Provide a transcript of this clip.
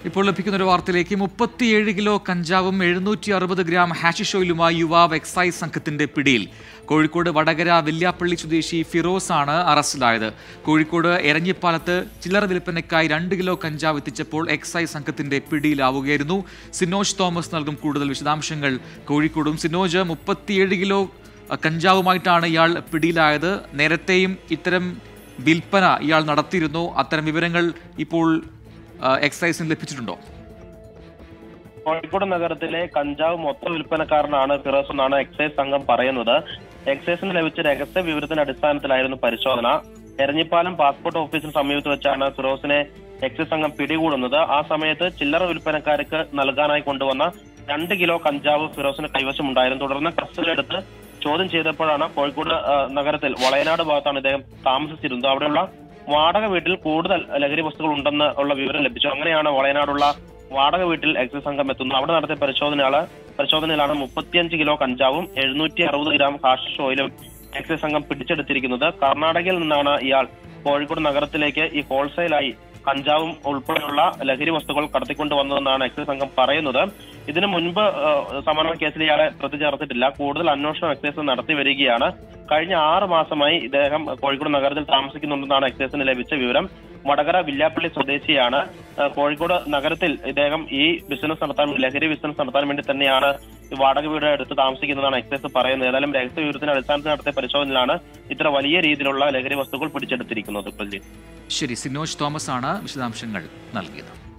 ഇപ്പോൾ ലഭിക്കുന്ന ഒരു വാർത്തയിലേക്ക് മുപ്പത്തിയേഴ് കിലോ കഞ്ചാവും എഴുന്നൂറ്റി അറുപത് ഗ്രാം ഹാഷിഷ് ഓയിലുമായി യുവാവ് എക്സൈസ് സംഘത്തിന്റെ പിടിയിൽ കോഴിക്കോട് വടകര വെല്യാപ്പള്ളി സ്വദേശി ഫിറോസ് ആണ് അറസ്റ്റിലായത് കോഴിക്കോട് എരഞ്ഞിപ്പാലത്ത് ചില്ലറ വിൽപ്പനയ്ക്കായി രണ്ട് കിലോ കഞ്ചാവ് എത്തിച്ചപ്പോൾ എക്സൈസ് സംഘത്തിന്റെ പിടിയിലാവുകയായിരുന്നു സിനോജ് തോമസ് നൽകും കൂടുതൽ വിശദാംശങ്ങൾ കോഴിക്കോടും സിനോജ് മുപ്പത്തിയേഴ് കിലോ അഹ്, കഞ്ചാവുമായിട്ടാണ് ഇയാൾ പിടിയിലായത് നേരത്തെയും ഇത്തരം വിൽപ്പന ഇയാൾ നടത്തിയിരുന്നു അത്തരം വിവരങ്ങൾ ഇപ്പോൾ അഹ്, എക്സൈസിന് ലഭിച്ചിട്ടുണ്ടോ കോഴിക്കോട് നഗരത്തിലെ കഞ്ചാവ് മൊത്ത വിൽപ്പനക്കാരനാണ് ഫിറോസ് എന്നാണ് എക്സൈസ് സംഘം പറയുന്നത് എക്സൈസിന് ലഭിച്ച രഹസ്യ വിവരത്തിന്റെ അടിസ്ഥാനത്തിലായിരുന്നു പരിശോധന എരഞ്ഞിപ്പാലം പാസ്പോർട്ട് ഓഫീസിന് സമീപത്ത് വെച്ചാണ് ഫിറോസിനെ എക്സൈസ് സംഘം പിടികൂടുന്നത് ആ സമയത്ത് ചില്ലറ വിൽപ്പനക്കാർക്ക് നൽകാനായി കൊണ്ടുവന്ന രണ്ട് കിലോ കഞ്ചാവ് ഫിറോസിന് കൈവശമുണ്ടായിരുന്നു തുടർന്ന് കസ്റ്റഡിയിലെടുത്ത് ചോദ്യം ചെയ്തപ്പോഴാണ് കോഴിക്കോട് ആ, നഗരത്തിൽ വളയനാട് ഭാഗത്താണ് ഇദ്ദേഹം താമസിച്ചിരുന്നത് അവിടെയുള്ള വാടക വീട്ടിൽ കൂടുതൽ ലഹരി വസ്തുക്കൾ ഉണ്ടെന്ന് ഉള്ള വിവരം ലഭിച്ചു അങ്ങനെയാണ് വളയനാടുള്ള വാടക വീട്ടിൽ എക്സൈസ് സംഘം എത്തുന്നു അവിടെ നടത്തിയ പരിശോധനയാണ് പരിശോധനയിലാണ് മുപ്പത്തിയഞ്ച് കിലോ കഞ്ചാവും എഴുന്നൂറ്റി അറുപത് ഗ്രാം ഹാഷിഷ് ഓയിലും എക്സൈസ് സംഘം പിടിച്ചെടുത്തിരിക്കുന്നത് കർണാടകയിൽ നിന്നാണ് ഇയാൾ കോഴിക്കോട് നഗരത്തിലേക്ക് ഈ ഹോൾസെയിലായി കഞ്ചാവും ഉൾപ്പെടെയുള്ള ലഹരി വസ്തുക്കൾ കടത്തിക്കൊണ്ട് വന്നതെന്നാണ് എക്സൈസ് സംഘം പറയുന്നത് ഇതിനു മുൻപ് ഏഹ്, സമാന കേസിൽ ഇയാളെ പ്രതി ചേർത്തിട്ടില്ല കൂടുതൽ അന്വേഷണം എക്സൈസ് നടത്തി വരികയാണ് കഴിഞ്ഞ ആറ് മാസമായി ഇദ്ദേഹം കോഴിക്കോട് നഗരത്തിൽ താമസിക്കുന്നുണ്ടെന്നാണ് എക്സൈസിന് ലഭിച്ച വിവരം വടകര വില്ലാപ്പള്ളി സ്വദേശിയാണ് ഏഹ്, കോഴിക്കോട് നഗരത്തിൽ ഇദ്ദേഹം ഈ ബിസിനസ് നടത്താൻ ലഹരി ബിസിനസ് നടത്താൻ വേണ്ടി തന്നെയാണ് ഈ വാടക വീട് എടുത്ത് താമസിക്കുന്നതാണ് എക്സൈസ് പറയുന്നത് ഏതായാലും രഹസ്യ വിവരത്തിന്റെ അടിസ്ഥാനത്തിൽ നടത്തിയ പരിശോധനയിലാണ് ഇത്ര വലിയ രീതിയിലുള്ള ലഹരി വസ്തുക്കൾ പിടിച്ചെടുത്തിരിക്കുന്നത് പ്രജി ശരി സിനോജ് തോമസ് ആണ് വിശദാംശങ്ങൾ നൽകിയത്